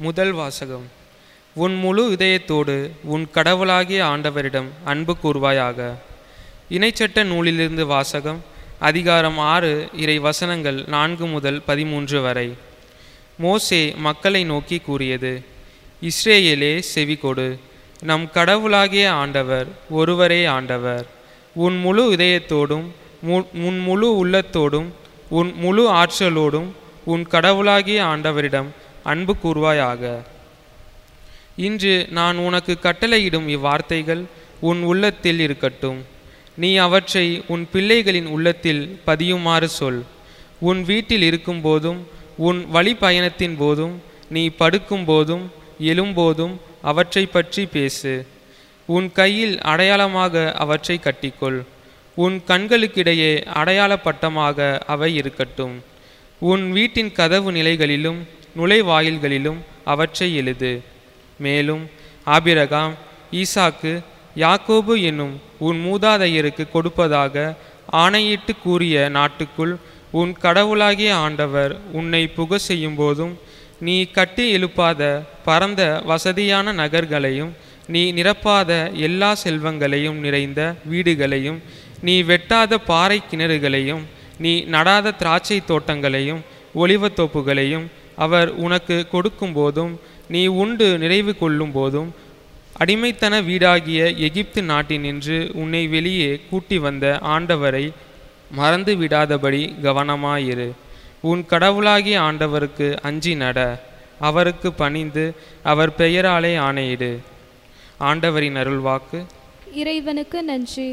முதல் வாசகம் உன் முழு இதயத்தோடு உன் கடவுளாகிய ஆண்டவரிடம் அன்பு கூர்வாயாக இணைச்சட்ட நூலிலிருந்து வாசகம் அதிகாரம் ஆறு இறை வசனங்கள் நான்கு முதல் பதிமூன்று வரை மோசே மக்களை நோக்கி கூறியது இஸ்ரேலே செவிகொடு நம் கடவுளாகிய ஆண்டவர் ஒருவரே ஆண்டவர் உன் முழு இதயத்தோடும் மு- உன் முழு உள்ளத்தோடும் உன் முழு ஆற்றலோடும் உன் கடவுளாகிய ஆண்டவரிடம் அன்பு கூர்வாயாக இன்று நான் உனக்கு கட்டளையிடும் இவ்வார்த்தைகள் உன் உள்ளத்தில் இருக்கட்டும் நீ அவற்றை உன் பிள்ளைகளின் உள்ளத்தில் பதியுமாறு சொல் உன் வீட்டில் இருக்கும்போதும் உன் வழிப்பயணத்தின் போதும் நீ படுக்கும் போதும் எழும்போதும் அவற்றை பற்றி பேசு உன் கையில் அடையாளமாக அவற்றை கட்டிக்கொள் உன் கண்களுக்கிடையே அடையாள பட்டமாக அவை இருக்கட்டும் உன் வீட்டின் கதவு நிலைகளிலும் நுழைவாயில்களிலும் அவற்றை எழுது மேலும் ஆபிரகாம் ஈசாக்கு யாக்கோபு என்னும் உன் மூதாதையருக்கு கொடுப்பதாக ஆணையிட்டு கூறிய நாட்டுக்குள் உன் கடவுளாகிய ஆண்டவர் உன்னை புக செய்யும் போதும் நீ கட்டி எழுப்பாத பரந்த வசதியான நகர்களையும் நீ நிரப்பாத எல்லா செல்வங்களையும் நிறைந்த வீடுகளையும் நீ வெட்டாத பாறை கிணறுகளையும் நீ நடாத திராட்சை தோட்டங்களையும் ஒலிவத் தோப்புகளையும் அவர் உனக்கு கொடுக்கும்போதும் நீ உண்டு நிறைவு கொள்ளும் போதும் அடிமைத்தன வீடாகிய எகிப்து நாட்டினின்று உன்னை வெளியே கூட்டி வந்த ஆண்டவரை மறந்து விடாதபடி கவனமாயிரு உன் கடவுளாகிய ஆண்டவருக்கு அஞ்சி நட அவருக்கு பணிந்து அவர் பெயராலே ஆணையிடு ஆண்டவரின் அருள்வாக்கு இறைவனுக்கு நன்றி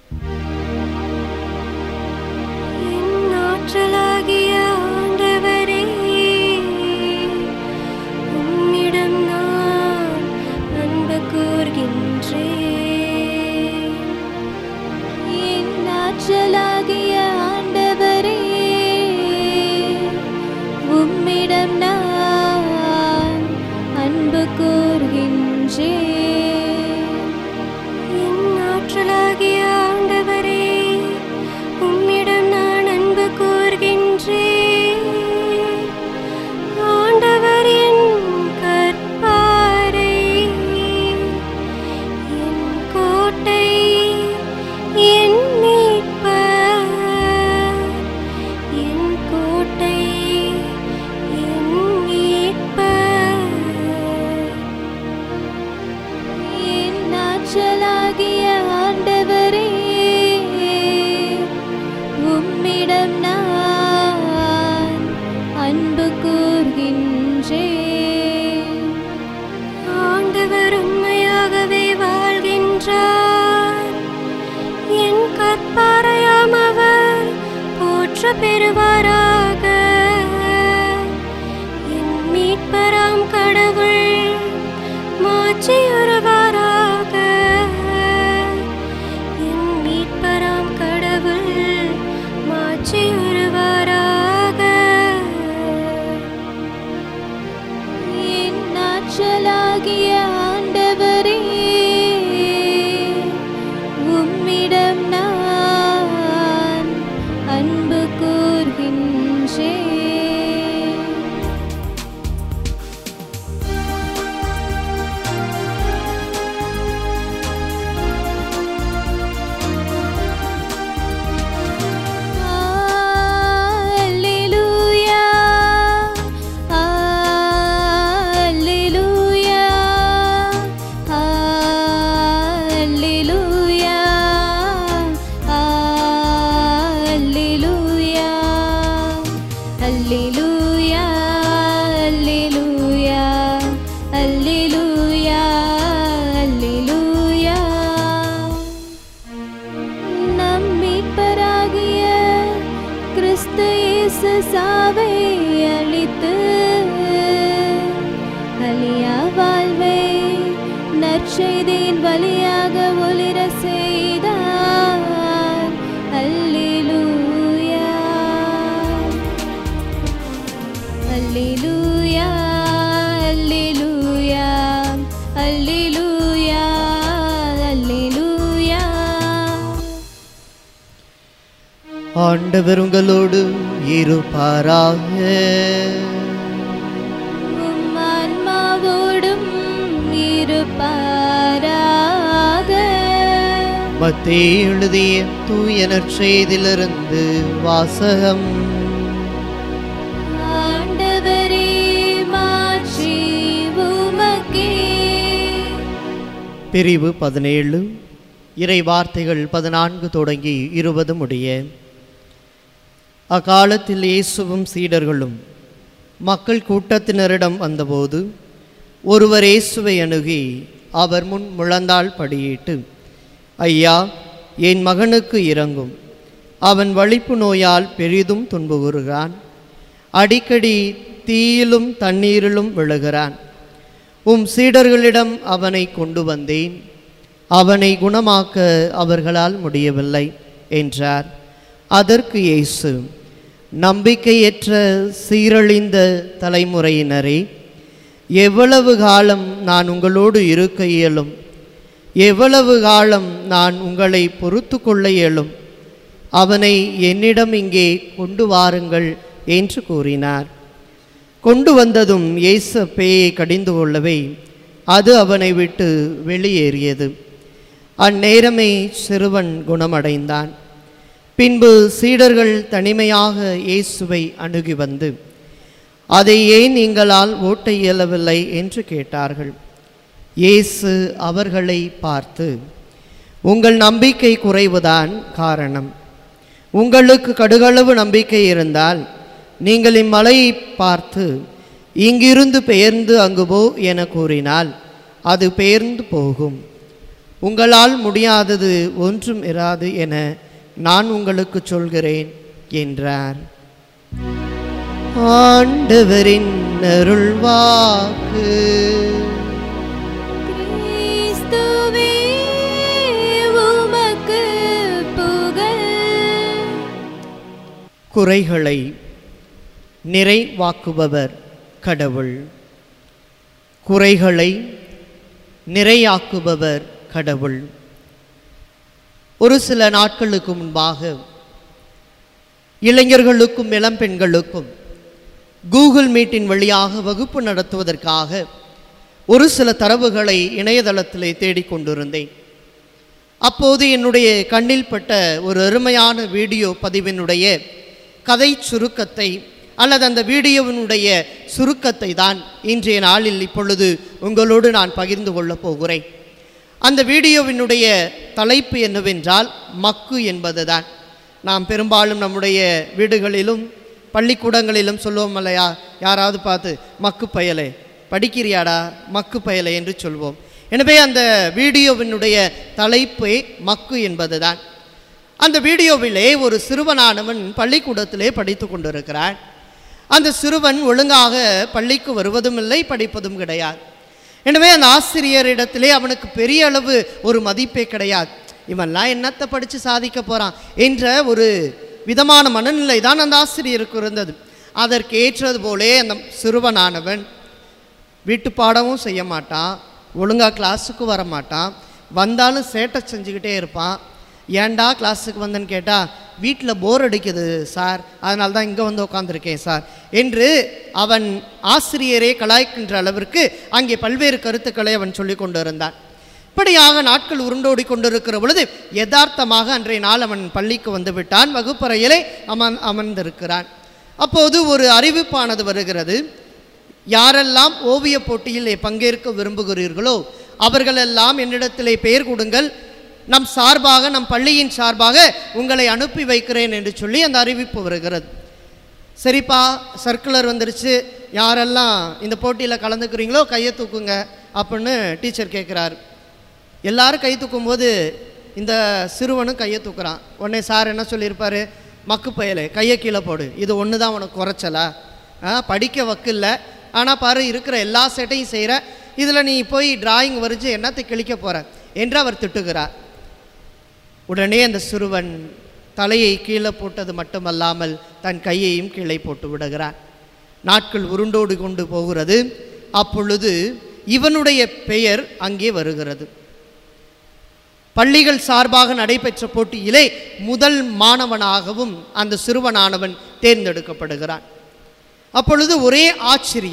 என் ஆற்றலாகிய ஆண்டவரே உம்மிடம் நான் அன்பு கூர்கின்றேன் என் ஆற்றலாகிய ஆண்டவரே உம்மிடம் நான் அன்பு கூர்கின்றேன் என் ஆற்றலாகிய ஆண்டவரே உம்மிடம் நான் அன்பு கூர்கின்றேன் ஆண்டவர் என் கற்பாரை என் கோட்டை என் மீட்பர் என் கோட்டை என் மீட்பர் என் ஆற்றலாகிய ஆண்டவரே உம்மிடம் நான் அன்பு கூர்கின்றேன் ஆண்டவர் உண்மையாகவே வாழ்கின்றார் என் கற்பாரையாம் அவர் போற்ற பெறுவாராக என் மீட்பராம் கடவுள் மாற்றியுறுவாராக என் மீட்பராம் கடவுள் மாற்றியுறுவாராக என் ஆற்றலாகிய ஆண்டவரே உம்மிடம் நான் அன்பு கூர்கின்றேன் Alleluia, Alleluia, Alleluia, Alleluia, Alleluia, Alleluia, Alleluia, Alleluia. நம் மீட்பராகிய கிறிஸ்து இயேசு சாவை அளித்து அழியா வாழ்வை நற்செய்தியின் வழியாக ஒளிர செய்தார் அல்லேலூயா அல்லேலூயா அல்லேலூயா அல்லேலூயா அல்லேலூயா ஆண்டவர் உங்களோடு இருப்பாராக உம் ஆன்மா மத்தேயு எழுதிய தூய நற்செய்தியிலிருந்து வாசகம் ஆண்டவரே மாட்சி உமக்கே பிரிவு பதினேழு இறை வார்த்தைகள் பதினான்கு தொடங்கி இருபது முடிய அக்காலத்தில் இயேசுவும் சீடர்களும் மக்கள் கூட்டத்தினரிடம் வந்தபோது ஒருவர் இயேசுவை அணுகி அவர் முன் முழந்தாள் படியிட்டு ஐயா என் மகனுக்கு இறங்கும் அவன் வலிப்பு நோயால் பெரிதும் துன்புறுகிறான் அடிக்கடி தீயிலும் தண்ணீரிலும் விழுகிறான் உம் சீடர்களிடம் அவனை கொண்டு வந்தேன் அவனை குணமாக்க அவர்களால் முடியவில்லை என்றார் அதற்கு இயேசு நம்பிக்கையற்ற சீரழிந்த தலைமுறையினரே எவ்வளவு காலம் நான் உங்களோடு இருக்க இயலும் எவ்வளவு காலம் நான் உங்களை பொறுத்து கொள்ள இயலும் அவனை என்னிடம் இங்கே கொண்டு வாருங்கள் என்று கூறினார் கொண்டு வந்ததும் இயேசு பேயை கடிந்து கொள்ளவே அது அவனை விட்டு வெளியேறியது அந்நேரமே சிறுவன் குணமடைந்தான் பின்பு சீடர்கள் தனிமையாக இயேசுவை அணுகி வந்து அதை ஏன் நீங்களால் ஓட்ட இயலவில்லை என்று கேட்டார்கள் இயேசு அவர்களை பார்த்து உங்கள் நம்பிக்கை குறைவுதான் காரணம் உங்களுக்கு கடுகளவு நம்பிக்கை இருந்தால் நீங்கள் இம்மலையை பார்த்து இங்கிருந்து பெயர்ந்து அங்கு போ என கூறினால் அது பெயர்ந்து போகும் உங்களால் முடியாதது ஒன்றும் இராது என நான் உங்களுக்கு சொல்கிறேன் என்றார் ஆண்டவரின் அருள்வாக்கு கிறிஸ்துவே உமக்கு புகழ் குறைகளை நிறைவாக்குபவர் கடவுள் குறைகளை நிறையாக்குபவர் கடவுள் ஒரு சில நாட்களுக்கு முன்பாக இளைஞர்களுக்கும் இளம்பெண்களுக்கும் கூகுள் மீட்டின் வழியாக வகுப்பு நடத்துவதற்காக ஒரு சில தரவுகளை இணையதளத்திலே தேடிக்கொண்டிருந்தேன் அப்போது என்னுடைய கண்ணில் பட்ட ஒரு அருமையான வீடியோ பதிவினுடைய கதை சுருக்கத்தை அல்லது அந்த வீடியோவினுடைய சுருக்கத்தை தான் இன்றைய நாளில் இப்பொழுது உங்களோடு நான் பகிர்ந்து கொள்ளப் போகிறேன் அந்த வீடியோவினுடைய தலைப்பு என்னவென்றால் மக்கு என்பதுதான் நாம் பெரும்பாலும் நம்முடைய வீடுகளிலும் பள்ளிக்கூடங்களிலும் சொல்லுவோம் இல்லையா யாராவது பார்த்து மக்கு பயலே படிக்கிறியாடா மக்கு பயலே என்று சொல்வோம் எனவே அந்த வீடியோவினுடைய தலைப்பே மக்கு என்பதுதான் அந்த வீடியோவிலே ஒரு சிறுவனானவன் பள்ளிக்கூடத்திலே படித்து கொண்டிருக்கிறான் அந்த சிறுவன் ஒழுங்காக பள்ளிக்கு வருவதும் இல்லை படிப்பதும் கிடையாது எனவே அந்த ஆசிரியரிடத்திலே அவனுக்கு பெரிய அளவு ஒரு மதிப்பே கிடையாது இவன்லாம் என்னத்தை படித்து சாதிக்க போகிறான் என்ற ஒரு விதமான மனநிலை தான் அந்த ஆசிரியருக்கு இருந்தது அதற்கு ஏற்றது போலே அந்த சிறுவனானவன் வீட்டு பாடமும் செய்ய மாட்டான் ஒழுங்காக கிளாஸுக்கு வர மாட்டான் வந்தாலும் சேட்டை செஞ்சுக்கிட்டே இருப்பான் ஏன்டா கிளாஸுக்கு வந்தேன்னு கேட்டால் வீட்டில் போர் அடிக்குது சார் அதனால தான் இங்கே வந்து உட்காந்துருக்கேன் சார் என்று அவன் ஆசிரியரே கலாய்க்கின்ற அளவிற்கு அங்கே பல்வேறு கருத்துக்களை அவன் சொல்லி கொண்டு இருந்தான் இப்படியாக நாட்கள் உருண்டோடி கொண்டிருக்கிற பொழுது யதார்த்தமாக அன்றைய நாள் அவன் பள்ளிக்கு வந்து விட்டான் வகுப்பறையிலே அமன் அமர்ந்திருக்கிறான் அப்போது ஒரு அறிவிப்பானது வருகிறது யாரெல்லாம் ஓவிய போட்டியில் பங்கேற்க விரும்புகிறீர்களோ அவர்களெல்லாம் என்னிடத்திலே பெயர் கொடுங்கள் நம் சார்பாக நம் பள்ளியின் சார்பாக உங்களை அனுப்பி வைக்கிறேன் என்று சொல்லி அந்த அறிவிப்பு வருகிறது சரிப்பா சர்க்குலர் வந்துருச்சு யாரெல்லாம் இந்த போட்டியில் கலந்துக்கிறீங்களோ கையை தூக்குங்க அப்படின்னு டீச்சர் கேட்குறாரு எல்லாரும் கை தூக்கும்போது இந்த சிறுவனும் கையை தூக்குறான் உடனே சார் என்ன சொல்லியிருப்பாரு மக்கு பயலே கையை கீழே போடு இது ஒன்று தான் உனக்கு குறைச்சலா ஆ, படிக்க வக்கில்ல ஆனால் பாரு இருக்கிற எல்லா சேட்டையும் செய்கிற இதில் நீ போய் டிராயிங் வரைஞ்சு என்னத்தை கிழிக்க போகிற என்று அவர் திட்டுகிறார் உடனே அந்த சிறுவன் தலையை கீழே போட்டது மட்டுமல்லாமல் தன் கையையும் கீழே போட்டு விடுகிறான் நாட்கள் உருண்டோடு கொண்டு போகிறது அப்பொழுது இவனுடைய பெயர் அங்கே வருகிறது பள்ளிகள் சார்பாக நடைபெற்ற போட்டியிலே முதல் மாணவனாகவும் அந்த சிறுவனானவன் தேர்ந்தெடுக்கப்படுகிறான் அப்பொழுது ஒரே ஆச்சரியம்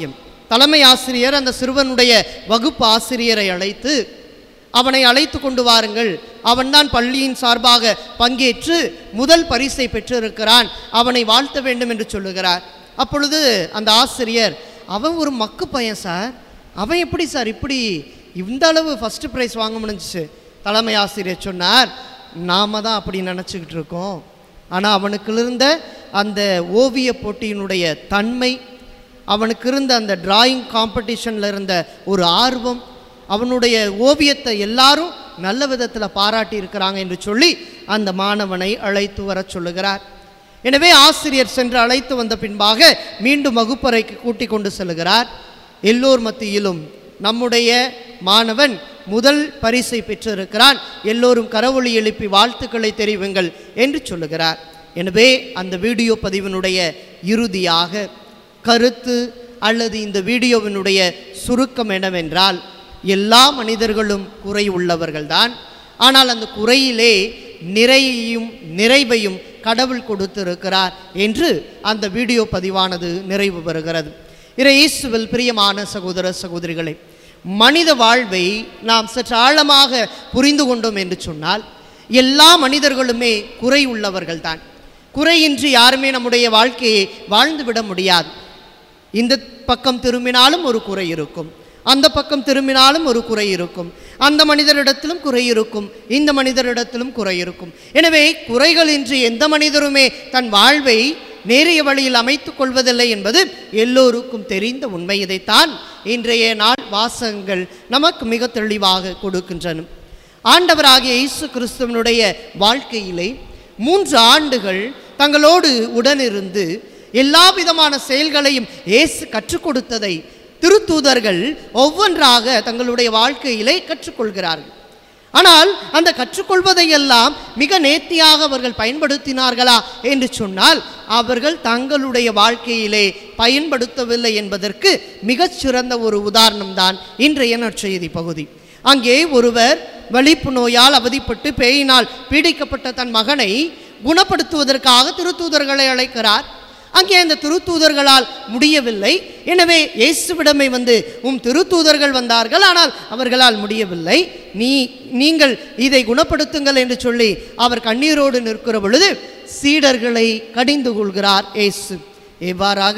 தலைமை ஆசிரியர் அந்த சிறுவனுடைய வகுப்பு ஆசிரியரை அழைத்து அவனை அழைத்து கொண்டு வாருங்கள் அவன்தான் பள்ளியின் சார்பாக பங்கேற்று முதல் பரிசை பெற்றிருக்கிறான் அவனை வாழ்த்த வேண்டும் என்று சொல்லுகிறார் அப்பொழுது அந்த ஆசிரியர் அவன் ஒரு மக்கு பையன் சார் அவன் எப்படி சார் இப்படி இந்த அளவு ஃபஸ்ட்டு ப்ரைஸ் வாங்க முடிஞ்சிச்சு தலைமை ஆசிரியர் சொன்னார் நாம தான் அப்படி நினச்சிக்கிட்டு இருக்கோம் ஆனால் அவனுக்கு இருந்த அந்த ஓவிய போட்டியினுடைய தன்மை அவனுக்கு இருந்த அந்த டிராயிங் காம்படிஷனில் இருந்த ஒரு ஆர்வம் அவனுடைய ஓவியத்தை எல்லாரும் நல்ல விதத்தில் பாராட்டி இருக்கிறாங்க என்று சொல்லி அந்த மாணவனை அழைத்து வரச் சொல்லுகிறார் எனவே ஆசிரியர் சென்று அழைத்து வந்த பின்பாக மீண்டும் வகுப்பறைக்கு கூட்டிக் கொண்டு செல்கிறார் எல்லோர் மத்தியிலும் நம்முடைய மாணவன் முதல் பரிசை பெற்றிருக்கிறான் எல்லோரும் கரவொளி எழுப்பி வாழ்த்துக்களை தெரிவிங்கள் என்று சொல்லுகிறார் எனவே அந்த வீடியோ பதிவினுடைய இறுதியாக கருத்து அல்லது இந்த வீடியோவினுடைய சுருக்கம் என்னவென்றால் எல்லா மனிதர்களும் குறை உள்ளவர்கள்தான் ஆனால் அந்த குறையிலே நிறையையும் நிறைவையும் கடவுள் கொடுத்திருக்கிறார் என்று அந்த வீடியோ பதிவானது நிறைவு பெறுகிறது இறை இயேசுவில் பிரியமான சகோதர சகோதரிகளே மனித வாழ்வை நாம் சற்று ஆழமாக புரிந்து கொண்டோம் என்று சொன்னால் எல்லா மனிதர்களுமே குறை உள்ளவர்கள்தான் குறையின்றி யாருமே நம்முடைய வாழ்க்கையை வாழ்ந்துவிட முடியாது இந்த பக்கம் திரும்பினாலும் ஒரு குறை இருக்கும் அந்த பக்கம் திரும்பினாலும் ஒரு குறை இருக்கும் அந்த மனிதரிடத்திலும் குறை இருக்கும் இந்த மனிதரிடத்திலும் குறை இருக்கும் எனவே குறைகளின்றி எந்த மனிதருமே தன் வாழ்வை நேரிய வழியில் அமைத்துக் கொள்வதில்லை என்பது எல்லோருக்கும் தெரிந்த உண்மை இதைத்தான் இன்றைய நாள் வாசகங்கள் நமக்கு மிக தெளிவாக கொடுக்கின்றன ஆண்டவராகிய இயேசு கிறிஸ்துவனுடைய வாழ்க்கையிலே மூன்று ஆண்டுகள் தங்களோடு உடனிருந்து எல்லா விதமான செயல்களையும் இயேசு கற்றுக் கொடுத்ததை திருத்தூதர்கள் ஒவ்வொன்றாக தங்களுடைய வாழ்க்கையிலே கற்றுக்கொள்கிறார்கள் ஆனால் அந்த கற்றுக்கொள்வதையெல்லாம் மிக நேர்த்தியாக அவர்கள் பயன்படுத்தினார்களா என்று சொன்னால் அவர்கள் தங்களுடைய வாழ்க்கையிலே பயன்படுத்தவில்லை என்பதற்கு மிகச்சிறந்த ஒரு உதாரணம்தான் இன்றைய நற்செய்தி பகுதி அங்கே ஒருவர் வலிப்பு நோயால் அவதிப்பட்டு பேயினால் பீடிக்கப்பட்ட தன் மகனை குணப்படுத்துவதற்காக திருத்தூதர்களை அழைக்கிறார் அங்கே அந்த திருத்தூதர்களால் முடியவில்லை எனவே இயேசுவிடமே வந்து உம் திருத்தூதர்கள் வந்தார்கள் ஆனால் அவர்களால் முடியவில்லை நீ நீங்கள் இதை குணப்படுத்துங்கள் என்று சொல்லி அவர் கண்ணீரோடு நிற்கிற பொழுது சீடர்களை கடிந்து கொள்கிறார் இயேசு எவ்வாறாக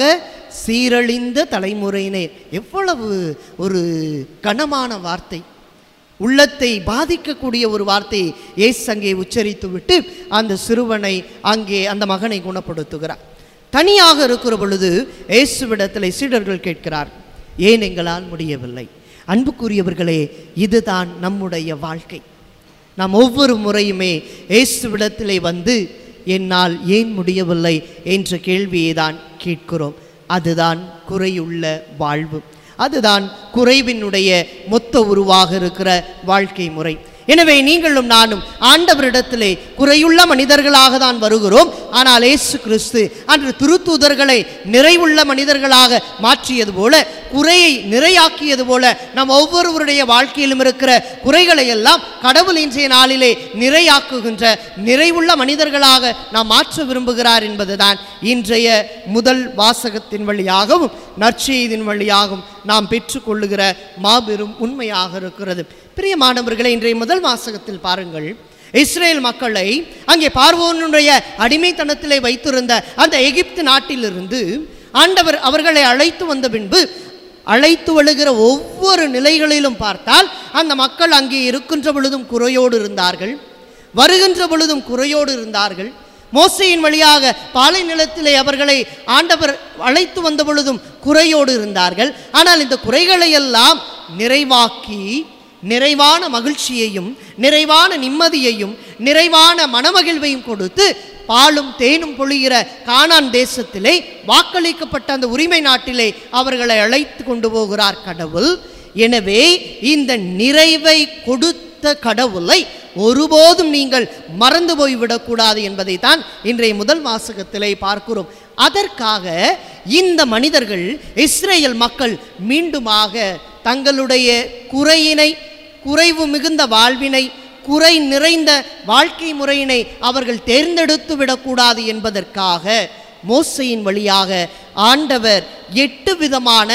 சீரழிந்த தலைமுறையினே எவ்வளவு ஒரு கனமான வார்த்தை உள்ளத்தை பாதிக்கக்கூடிய ஒரு வார்த்தையை இயேசு அங்கே உச்சரித்துவிட்டு அந்த சிறுவனை அங்கே அந்த மகனை குணப்படுத்துகிறார் தனியாக இருக்கிற பொழுது இயேசுவிடத்தில் சீடர்கள் கேட்கிறார் ஏன் எங்களால் முடியவில்லை அன்புக்குரியவர்களே இதுதான் நம்முடைய வாழ்க்கை நாம் ஒவ்வொரு முறையுமே இயேசுவிடத்திலே வந்து என்னால் ஏன் முடியவில்லை என்ற கேள்வியை தான் கேட்கிறோம் அதுதான் குறையுள்ள வாழ்வு அதுதான் குறைவினுடைய மொத்த உருவாக இருக்கிற வாழ்க்கை முறை எனவே நீங்களும் நானும் ஆண்டவரிடத்திலே குறையுள்ள மனிதர்களாக தான் வருகிறோம் ஆனால் இயேசு கிறிஸ்து அன்று திருத்தூதர்களை நிறைவுள்ள மனிதர்களாக மாற்றியது போல குறையை நிறையாக்கியது போல நம் ஒவ்வொருவருடைய வாழ்க்கையிலும் இருக்கிற குறைகளை எல்லாம் கடவுள் இன்றைய நாளிலே நிறையாக்குகின்ற நிறைவுள்ள மனிதர்களாக நாம் மாற்ற விரும்புகிறார் என்பதுதான் இன்றைய முதல் வாசகத்தின் வழியாகவும் நற்செய்தின் வழியாகவும் நாம் பெற்றுக்கொள்ளுகிற மாபெரும் உண்மையாக இருக்கிறது பிரியமானவர்களை இன்றைய முதல் வாசகத்தில் பாருங்கள் இஸ்ரேல் மக்களை அங்கே பார்வோனுடைய அடிமைத்தனத்திலே வைத்திருந்த அந்த எகிப்து நாட்டிலிருந்து ஆண்டவர் அவர்களை அழைத்து வந்த பின்பு அழைத்து வழுகிற ஒவ்வொரு நிலைகளிலும் பார்த்தால் அந்த மக்கள் அங்கே இருக்கின்ற பொழுதும் குறையோடு இருந்தார்கள் வருகின்ற பொழுதும் குறையோடு இருந்தார்கள் மோசையின் வழியாக பாலை நிலத்திலே அவர்களை ஆண்டவர் அழைத்து வந்த பொழுதும் குறையோடு இருந்தார்கள் ஆனால் இந்த குறைகளை எல்லாம் நிறைவாக்கி நிறைவான மகிழ்ச்சியையும் நிறைவான நிம்மதியையும் நிறைவான மனமகிழ்வையும் கொடுத்து பாலும் தேனும் பொழிகிற கானான் தேசத்திலே வாக்களிக்கப்பட்ட அந்த உரிமை நாட்டிலே அவர்களை அழைத்து கொண்டு போகிறார் கடவுள் எனவே இந்த நிறைவை கொடுத்த கடவுளை ஒருபோதும் நீங்கள் மறந்து போய்விடக்கூடாது என்பதை தான் இன்றைய முதல் வாசகத்திலே பார்க்கிறோம் அதற்காக இந்த மனிதர்கள் இஸ்ரேல் மக்கள் மீண்டுமாக தங்களுடைய குறையினை குறைவு மிகுந்த வாழ்வினை குறை நிறைந்த வாழ்க்கை முறையினை அவர்கள் தேர்ந்தெடுத்து விடக்கூடாது என்பதற்காக மோசையின் வழியாக ஆண்டவர் எட்டு விதமான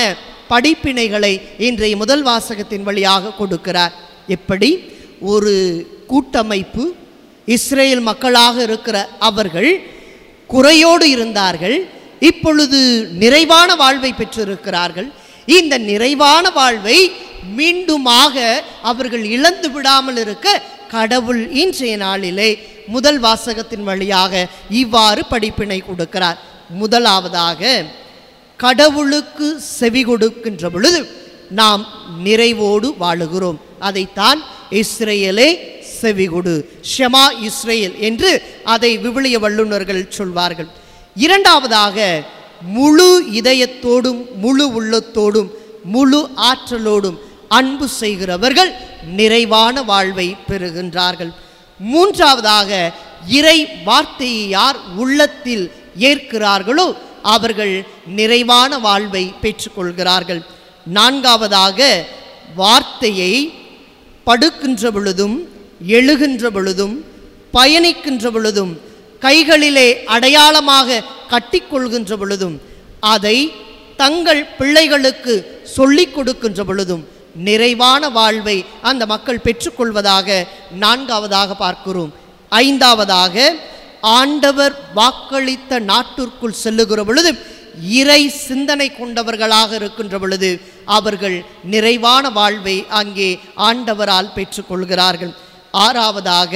படிப்பினைகளை இன்றைய முதல் வாசகத்தின் வழியாக கொடுக்கிறார் எப்படி ஒரு கூட்டமைப்பு இஸ்ரேல் மக்களாக இருக்கிற அவர்கள் குறையோடு இருந்தார்கள் இப்பொழுது நிறைவான வாழ்வை பெற்றிருக்கிறார்கள் இந்த நிறைவான வாழ்வை மீண்டுமாக அவர்கள் இழந்து விடாமல் இருக்க கடவுள் இன்றைய நாளிலே முதல் வாசகத்தின் வழியாக இவ்வாறு படிப்பினை கொடுக்கிறார் முதலாவதாக கடவுளுக்கு செவி கொடுக்கின்ற பொழுது நாம் நிறைவோடு வாழுகிறோம் அதைத்தான் இஸ்ரேலே செவிகொடு ஷெமா இஸ்ரேல் என்று அதை விவிலிய வல்லுநர்கள் சொல்வார்கள் இரண்டாவதாக முழு இதயத்தோடும் முழு உள்ளத்தோடும் முழு ஆற்றலோடும் அன்பு செய்கிறவர்கள் நிறைவான வாழ்வை பெறுகின்றார்கள் மூன்றாவதாக இறை வார்த்தையை யார் உள்ளத்தில் ஏற்கிறார்களோ அவர்கள் நிறைவான வாழ்வை பெற்றுக்கொள்கிறார்கள் நான்காவதாக வார்த்தையை படுக்கின்ற பொழுதும் எழுகின்ற பொழுதும் பயணிக்கின்ற பொழுதும் கைகளிலே அடையாளமாக கட்டிக்கொள்கின்ற பொழுதும் அதை தங்கள் பிள்ளைகளுக்கு சொல்லிக் கொடுக்கின்ற பொழுதும் நிறைவான வாழ்வை அந்த மக்கள் பெற்றுக்கொள்வதாக நான்காவதாக பார்க்கிறோம் ஐந்தாவதாக ஆண்டவர் வாக்களித்த நாட்டிற்குள் செல்லுகிற பொழுது இறை சிந்தனை கொண்டவர்களாக இருக்கின்ற பொழுது அவர்கள் நிறைவான வாழ்வை அங்கே ஆண்டவரால் பெற்றுக்கொள்கிறார்கள் ஆறாவதாக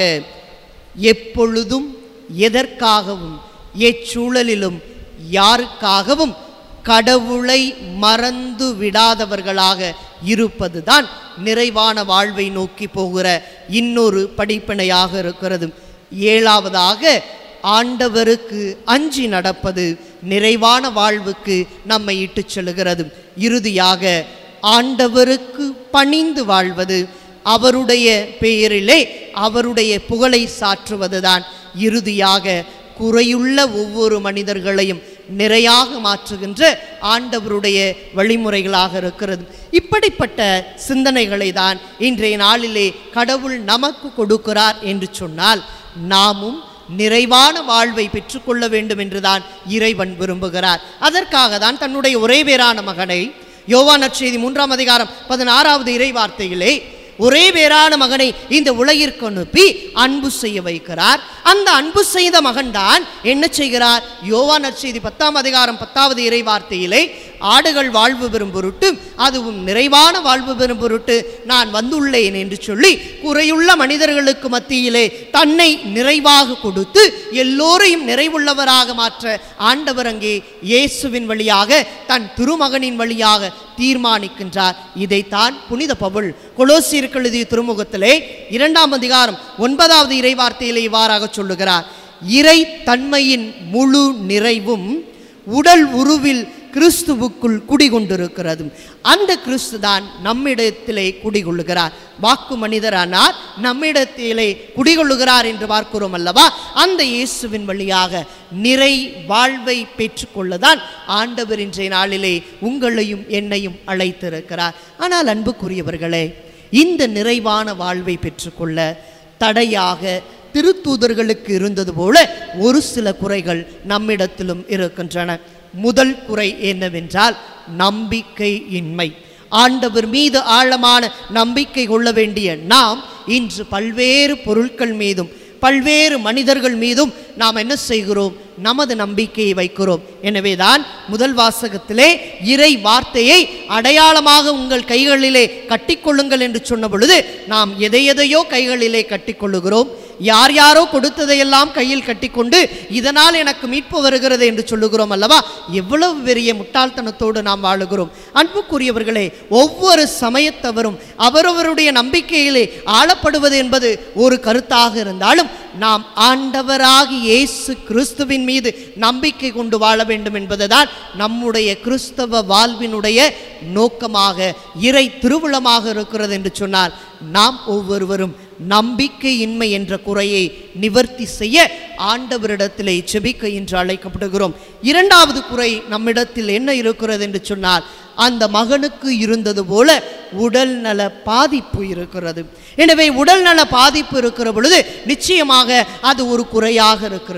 எப்பொழுதும் எதற்காகவும் எச்சூழலிலும் யாருக்காகவும் கடவுளை மறந்து விடாதவர்களாக இருப்பதுதான் நிறைவான வாழ்வை நோக்கி போகிற இன்னொரு படிப்பினையாக இருக்கிறது ஏழாவதாக ஆண்டவருக்கு அஞ்சி நடப்பது நிறைவான வாழ்வுக்கு நம்மை இட்டுச் செல்கிறது இறுதியாக ஆண்டவருக்கு பணிந்து வாழ்வது அவருடைய பெயரிலே அவருடைய புகழை சாற்றுவதுதான் இறுதியாக குறையுள்ள ஒவ்வொரு மனிதர்களையும் நிறையாக மாற்றுகின்ற ஆண்டவருடைய வழிமுறைகளாக இருக்கிறது இப்படிப்பட்ட சிந்தனைகளை தான் இன்றைய நாளிலே கடவுள் நமக்கு கொடுக்கிறார் என்று சொன்னால் நாமும் நிறைவான வாழ்வை பெற்றுக்கொள்ள வேண்டும் என்றுதான் இறைவன் விரும்புகிறார் அதற்காக தான் தன்னுடைய ஒரே பேரான மகனை யோவான் நற்செய்தி மூன்றாம் அதிகாரம் பதினாறாவது இறை வார்த்தையிலே ஒரே பேரான மகனை இந்த உலகிற்கு அனுப்பி அன்பு செய்ய வைக்கிறார் அந்த அன்பு செய்த மகன்தான் என்ன செய்கிறார் யோவா நற்செய்தி பத்தாம் அதிகாரம் பத்தாவது இறை வார்த்தையிலே ஆடுகள் வாழ்வு பெறும் பொருட்டு அதுவும் நிறைவான வாழ்வு பெறும் பொருட்டு நான் வந்துள்ளேன் என்று சொல்லி குறையுள்ள மனிதர்களுக்கு மத்தியிலே தன்னை நிறைவாக கொடுத்து எல்லோரையும் நிறைவுள்ளவராக மாற்ற ஆண்டவர் அங்கே இயேசுவின் வழியாக தன் திருமகனின் வழியாக தீர்மானிக்கின்றார் இதைத்தான் புனித பவுல் கொலோசியருக்கு எழுதிய திருமுகத்திலே இரண்டாம் அதிகாரம் ஒன்பதாவது இறை வார்த்தையிலே இவ்வாறாக சொல்லுகிறார் இறை தன்மையின் முழு நிறைவும் உடல் உருவில் கிறிஸ்துவுக்குள் குடிகொண்டிருக்கிறது அந்த கிறிஸ்து தான் நம்மிடத்திலே குடிகொள்ளுகிறார் வாக்கு மனிதரானார் நம்மிடத்திலே குடிகொள்ளுகிறார் என்று பார்க்கிறோம் அல்லவா அந்த இயேசுவின் வழியாக நிறை வாழ்வை பெற்றுக்கொள்ளதான் ஆண்டவர் இன்றைய நாளிலே உங்களையும் என்னையும் அழைத்திருக்கிறார் ஆனால் அன்புக்குரியவர்களே இந்த நிறைவான வாழ்வை பெற்றுக்கொள்ள தடையாக திருத்தூதர்களுக்கு இருந்தது போல ஒரு சில குறைகள் நம்மிடத்திலும் இருக்கின்றன முதல் குறை என்னவென்றால் நம்பிக்கை இன்மை ஆண்டவர் மீது ஆழமான நம்பிக்கை கொள்ள வேண்டிய நாம் இன்று பல்வேறு பொருட்கள் மீதும் பல்வேறு மனிதர்கள் மீதும் நாம் என்ன செய்கிறோம் நமது நம்பிக்கையை வைக்கிறோம் எனவேதான் முதல் வாசகத்திலே இறை வார்த்தையை அடையாளமாக உங்கள் கைகளிலே கட்டிக்கொள்ளுங்கள் என்று சொன்ன பொழுது நாம் எதை எதையோ கைகளிலே கட்டிக்கொள்ளுகிறோம் யார் யாரோ கொடுத்ததையெல்லாம் கையில் கட்டிக்கொண்டு இதனால் எனக்கு மீட்பு வருகிறது என்று சொல்லுகிறோம் அல்லவா எவ்வளவு பெரிய முட்டாள்தனத்தோடு நாம் வாழுகிறோம் அன்புக்குரியவர்களே ஒவ்வொரு சமயத்தவரும் அவரவருடைய நம்பிக்கையிலே ஆளப்படுவது என்பது ஒரு கருத்தாக இருந்தாலும் நாம் ஆண்டவராகி இயேசு கிறிஸ்துவின் மீது நம்பிக்கை கொண்டு வாழ வேண்டும் என்பதுதான் நம்முடைய கிறிஸ்தவ வாழ்வினுடைய நோக்கமாக இறை திருவுளமாக இருக்கிறது என்று சொன்னால் நாம் ஒவ்வொருவரும் நம்பிக்கையின்மை என்ற குறையை நிவர்த்தி செய்ய ஆண்டவரிடத்திலே செபிக்க என்று அழைக்கப்படுகிறோம் இரண்டாவது குறை நம்மிடத்தில் என்ன இருக்கிறது என்று சொன்னால் அந்த மகனுக்கு இருந்தது போல உடல் நல பாதிப்பு இருக்கிறது எனவே உடல் நல பாதிப்பு இருக்கிற பொழுது நிச்சயமாக அது ஒரு குறையாக இருக்கிறது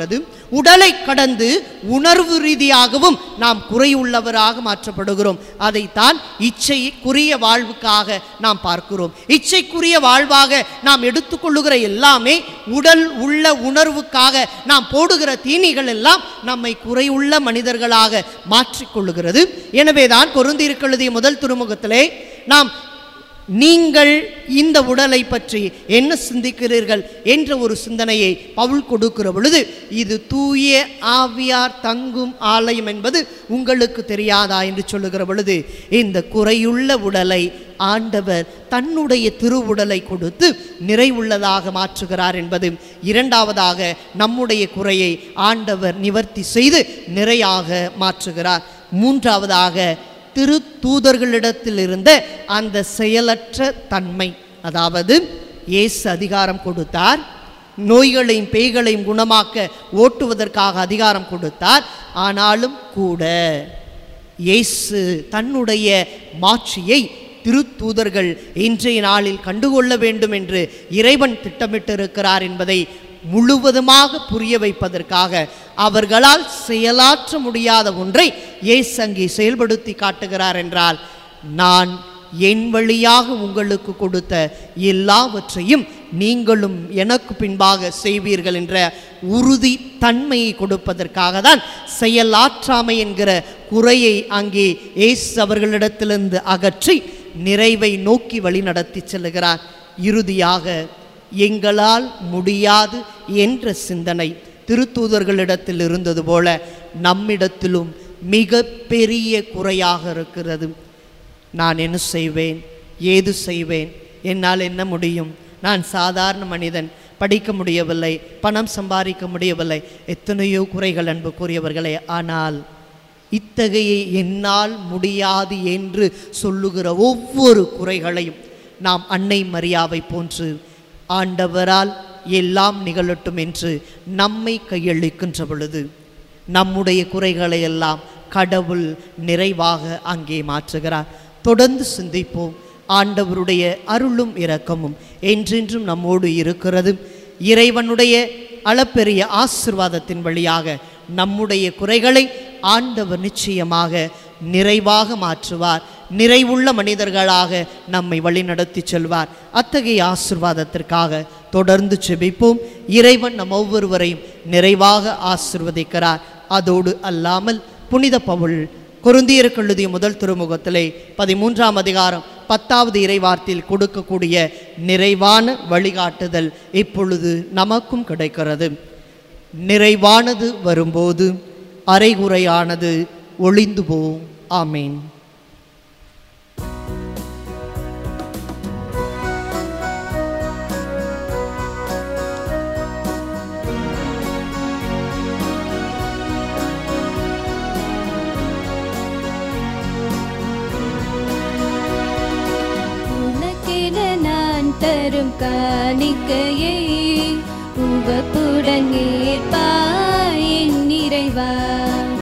உடலை கடந்து உணர்வு ரீதியாகவும் நாம் குறையுள்ளவராக மாற்றப்படுகிறோம் அதைத்தான் இச்சைக்குரிய வாழ்வுக்காக நாம் பார்க்கிறோம் இச்சைக்குரிய வாழ்வாக நாம் எடுத்துக்கொள்ளுகிற எல்லாமே உடல் உள்ள உணர்வுக்காக நாம் போடுகிற தீனிகள் எல்லாம் நம்மை குறையுள்ள மனிதர்களாக மாற்றிக்கொள்ளுகிறது எனவேதான் பொருந்திருக்க எழுதிய முதல் திருமுகத்திலே நாம் நீங்கள் இந்த உடலை பற்றி என்ன சிந்திக்கிறீர்கள் என்ற ஒரு சிந்தனையை பவுல் கொடுக்கிற பொழுது இது தூய ஆவியார் தங்கும் ஆலயம் என்பது உங்களுக்கு தெரியாதா என்று சொல்லுகிற பொழுது இந்த குறையுள்ள உடலை ஆண்டவர் தன்னுடைய திருவுடலை கொடுத்து நிறைவுள்ளதாக மாற்றுகிறார் என்பது இரண்டாவதாக நம்முடைய குறையை ஆண்டவர் நிவர்த்தி செய்து நிறையாக மாற்றுகிறார் மூன்றாவதாக திருத்தூதர்களிடத்தில் இருந்த அந்த செயலற்ற தன்மை அதாவது இயேசு அதிகாரம் கொடுத்தார் நோய்களையும் பேய்களையும் குணமாக்க ஓட்டுவதற்காக அதிகாரம் கொடுத்தார் ஆனாலும் கூட இயேசு தன்னுடைய மாட்சியை திருத்தூதர்கள் இன்றைய நாளில் கண்டுகொள்ள வேண்டும் என்று இறைவன் திட்டமிட்டிருக்கிறார் என்பதை முழுவதுமாக புரிய வைப்பதற்காக அவர்களால் செயலாற்ற முடியாத ஒன்றை இயேசு அங்கே செயல்படுத்தி காட்டுகிறார் என்றால் நான் என் வழியாக உங்களுக்கு கொடுத்த எல்லாவற்றையும் நீங்களும் எனக்கு பின்பாக செய்வீர்கள் என்ற உறுதி தன்மையை கொடுப்பதற்காக தான் செயலாற்றாமை என்கிற குறையை அங்கே இயேசு அவர்களிடத்திலிருந்து அகற்றி நிறைவை நோக்கி வழி நடத்தி செல்லுகிறார் இறுதியாக எங்களால் முடியாது என்ற சிந்தனை திருத்தூதர்களிடத்தில் இருந்தது போல நம்மிடத்திலும் மிக பெரிய குறையாக இருக்கிறது நான் என்ன செய்வேன் ஏது செய்வேன் என்னால் என்ன முடியும் நான் சாதாரண மனிதன் படிக்க முடியவில்லை பணம் சம்பாதிக்க முடியவில்லை எத்தனையோ குறைகள் அன்புக்குரியவர்களே ஆனால் இத்தகைய என்னால் முடியாது என்று சொல்லுகிற ஒவ்வொரு குறைகளையும் நாம் அன்னை மரியாவை போன்று ஆண்டவரால் எல்லாம் நிகழட்டும் என்று நம்மை கையளிக்கின்ற பொழுது நம்முடைய குறைகளை எல்லாம் கடவுள் நிறைவாக அங்கே மாற்றுகிறார் தொடர்ந்து சிந்திப்போம் ஆண்டவருடைய அருளும் இரக்கமும் என்றென்றும் நம்மோடு இருக்கிறது இறைவனுடைய அளப்பெரிய ஆசிர்வாதத்தின் வழியாக நம்முடைய குறைகளை ஆண்டவர் நிச்சயமாக நிறைவாக மாற்றுவார் நிறைவுள்ள மனிதர்களாக நம்மை வழிநடத்தி செல்வார் அத்தகைய ஆசிர்வாதத்திற்காக தொடர்ந்து செபிப்போம் இறைவன் நம் ஒவ்வொருவரையும் நிறைவாக ஆசிர்வதிக்கிறார் அதோடு அல்லாமல் புனித பவுல் கொருந்தியருக்கு எழுதிய முதல் திருமுகத்திலே பதிமூன்றாம் அதிகாரம் பத்தாவது இறைவார்த்தையில் கொடுக்கக்கூடிய நிறைவான வழிகாட்டுதல் இப்பொழுது நமக்கும் கிடைக்கிறது நிறைவானது வரும்போது அரைகுறையானது ஒளிந்து போம் ஆமேன் உனக்கென நான் தரும் காணிக்கையை உவப்புடன் ஏற்பாய் என் நிறைவா